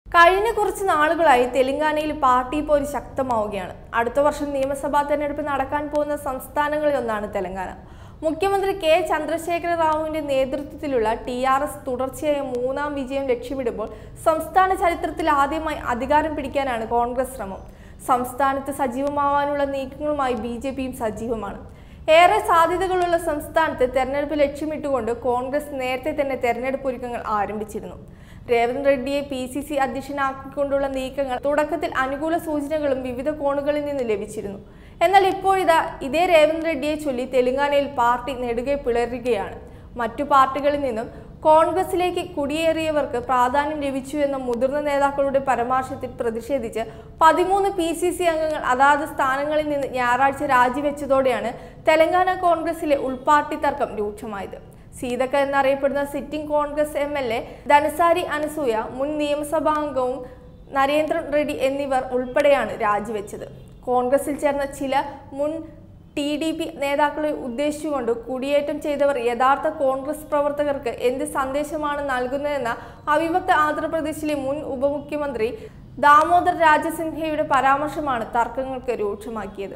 കഴിഞ്ഞ കുറച്ച് നാളുകളായി തെലങ്കാനയിൽ പാർട്ടി പോര് ശക്തമാവുകയാണ് അടുത്ത വർഷം നിയമസഭാ തെരഞ്ഞെടുപ്പ് നടക്കാൻ പോകുന്ന സംസ്ഥാനങ്ങളിൽ ഒന്നാണ് തെലങ്കാന മുഖ്യമന്ത്രി കെ ചന്ദ്രശേഖര റാവുവിന്റെ നേതൃത്വത്തിലുള്ള ടി ആർ എസ് തുടർച്ചയായ മൂന്നാം വിജയം ലക്ഷ്യമിടുമ്പോൾ സംസ്ഥാന ചരിത്രത്തിൽ ആദ്യമായി അധികാരം പിടിക്കാനാണ് കോൺഗ്രസ് ശ്രമം സംസ്ഥാനത്ത് സജീവമാവാനുള്ള നീക്കങ്ങളുമായി ബി ജെ പിയും സജീവമാണ് ഏറെ സാധ്യതകളുള്ള സംസ്ഥാനത്ത് തെരഞ്ഞെടുപ്പ് ലക്ഷ്യമിട്ടുകൊണ്ട് കോൺഗ്രസ് നേരത്തെ തന്നെ തെരഞ്ഞെടുപ്പ് ഒരുക്കങ്ങൾ ആരംഭിച്ചിരുന്നു രേവന്ത് റെഡ്ഡിയെ പി സി സി അധ്യക്ഷനാക്കിക്കൊണ്ടുള്ള നീക്കങ്ങൾ തുടക്കത്തിൽ അനുകൂല സൂചനകളും വിവിധ കോണുകളിൽ നിന്ന് ലഭിച്ചിരുന്നു എന്നാൽ ഇപ്പോഴിതാ ഇതേ രേവന്ത് റെഡ്ഡിയെ ചൊല്ലി തെലങ്കാനയിൽ പാർട്ടി നെടുകെ പിളരുകയാണ് മറ്റു പാർട്ടികളിൽ നിന്നും കോൺഗ്രസിലേക്ക് കുടിയേറിയവർക്ക് പ്രാധാന്യം ലഭിച്ചു എന്ന മുതിർന്ന നേതാക്കളുടെ പരാമർശത്തിൽ പ്രതിഷേധിച്ച് പതിമൂന്ന് പി സി സി അംഗങ്ങൾ അതാത് സ്ഥാനങ്ങളിൽ നിന്ന് ഞായറാഴ്ച രാജിവെച്ചതോടെയാണ് തെലങ്കാന കോൺഗ്രസിലെ ഉൾപാർട്ടി തർക്കം രൂക്ഷമായത് സീതക്ക എന്നറിയപ്പെടുന്ന sitting Congress M L A Dhanasari Anasuya മുൻ നിയമസഭാംഗവും നരേന്ദ്രൻ റെഡ്ഡി എന്നിവർ ഉൾപ്പെടെയാണ് രാജിവെച്ചത് കോൺഗ്രസിൽ ചേർന്ന ചില മുൻ ടി ഡി പി നേതാക്കളെ ഉദ്ദേശിച്ചുകൊണ്ട് കുടിയേറ്റം ചെയ്തവർ യഥാർത്ഥ കോൺഗ്രസ് പ്രവർത്തകർക്ക് എന്ത് സന്ദേശമാണ് നൽകുന്നതെന്ന അവിഭക്ത ആന്ധ്രാപ്രദേശിലെ മുൻ ഉപമുഖ്യമന്ത്രി ദാമോദർ രാജസിൻഹയുടെ പരാമർശമാണ് തർക്കങ്ങൾക്ക് രൂക്ഷമാക്കിയത്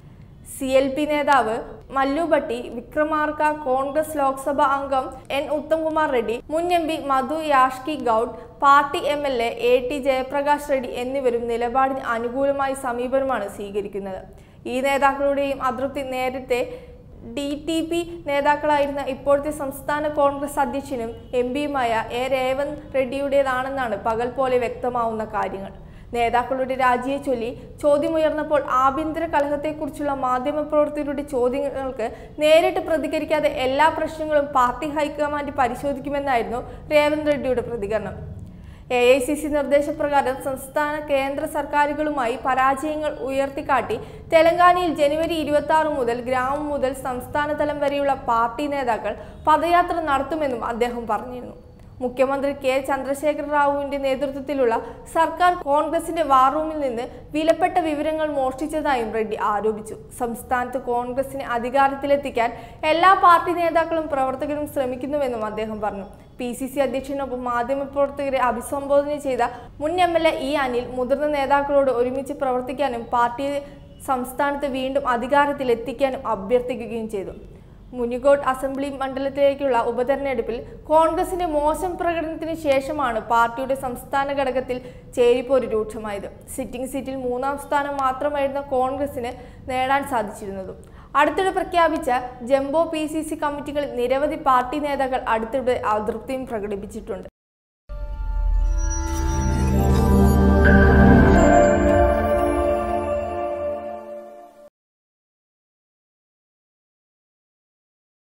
സി എൽ പി നേതാവ് മല്ലു ഭട്ടി വിക്രമാർക്ക കോൺഗ്രസ് ലോക്സഭാ അംഗം എൻ ഉത്തംകുമാർ റെഡ്ഡി മുൻ M P Madhu Yashki Goud party M L A A T Jayaprakash Reddy എന്നിവരും നിലപാടിന് അനുകൂലമായ സമീപനമാണ് സ്വീകരിക്കുന്നത് ഈ നേതാക്കളുടെയും അതൃപ്തി നേരത്തെ ഡി ടി പി നേതാക്കളായിരുന്ന ഇപ്പോഴത്തെ സംസ്ഥാന കോൺഗ്രസ് അധ്യക്ഷനും എം പിയുമായ എ രേവന്ത് റെഡ്ഡിയുടേതാണെന്നാണ് പകൽ പോലെ വ്യക്തമാവുന്ന കാര്യങ്ങൾ നേതാക്കളുടെ രാജിയെ ചൊല്ലി ചോദ്യമുയർന്നപ്പോൾ ആഭ്യന്തര കലഹത്തെക്കുറിച്ചുള്ള മാധ്യമപ്രവർത്തകരുടെ ചോദ്യങ്ങൾക്ക് നേരിട്ട് പ്രതികരിക്കാതെ എല്ലാ പ്രശ്നങ്ങളും പാർട്ടി ഹൈക്കമാൻഡ് പരിശോധിക്കുമെന്നായിരുന്നു രേവന്ത് റെഡ്ഡിയുടെ പ്രതികരണം എ ഐ സി സി നിർദ്ദേശപ്രകാരം സംസ്ഥാന കേന്ദ്ര സർക്കാരുകളുമായി പരാജയങ്ങൾ ഉയർത്തിക്കാട്ടി തെലങ്കാനയിൽ ജനുവരി ഇരുപത്തി ആറ് മുതൽ ഗ്രാമം മുതൽ സംസ്ഥാന തലം വരെയുള്ള പാർട്ടി നേതാക്കൾ പദയാത്ര നടത്തുമെന്നും അദ്ദേഹം പറഞ്ഞിരുന്നു മുഖ്യമന്ത്രി കെ ചന്ദ്രശേഖര റാവുവിന്റെ നേതൃത്വത്തിലുള്ള സർക്കാർ കോൺഗ്രസിന്റെ വാർ റൂമിൽ നിന്ന് വിലപ്പെട്ട വിവരങ്ങൾ മോഷ്ടിച്ചതായും റെഡ്ഡി ആരോപിച്ചു സംസ്ഥാനത്ത് കോൺഗ്രസിനെ അധികാരത്തിലെത്തിക്കാൻ എല്ലാ പാർട്ടി നേതാക്കളും പ്രവർത്തകരും ശ്രമിക്കുന്നുവെന്നും അദ്ദേഹം പറഞ്ഞു പി സി സി അധ്യക്ഷനൊപ്പം മാധ്യമപ്രവർത്തകരെ അഭിസംബോധന ചെയ്ത മുൻ M L A E Anil മുതിർന്ന നേതാക്കളോട് ഒരുമിച്ച് പ്രവർത്തിക്കാനും പാർട്ടിയെ സംസ്ഥാനത്ത് വീണ്ടും അധികാരത്തിലെത്തിക്കാനും അഭ്യർത്ഥിക്കുകയും ചെയ്തു മുനിക്കോട്ട് അസംബ്ലി മണ്ഡലത്തിലേക്കുള്ള ഉപതെരഞ്ഞെടുപ്പിൽ കോൺഗ്രസിന്റെ മോശം പ്രകടനത്തിന് ശേഷമാണ് പാർട്ടിയുടെ സംസ്ഥാന ഘടകത്തിൽ ചേരിപ്പോര് രൂക്ഷമായത് സിറ്റിംഗ് സീറ്റിൽ മൂന്നാം സ്ഥാനം മാത്രമായിരുന്ന കോൺഗ്രസിന് നേടാൻ സാധിച്ചിരുന്നതും അടുത്തിടെ പ്രഖ്യാപിച്ച ജംബോ പി സി സി കമ്മിറ്റികളിൽ നിരവധി പാർട്ടി നേതാക്കൾ അടുത്തിടെ അതൃപ്തിയും പ്രകടിപ്പിച്ചിട്ടുണ്ട്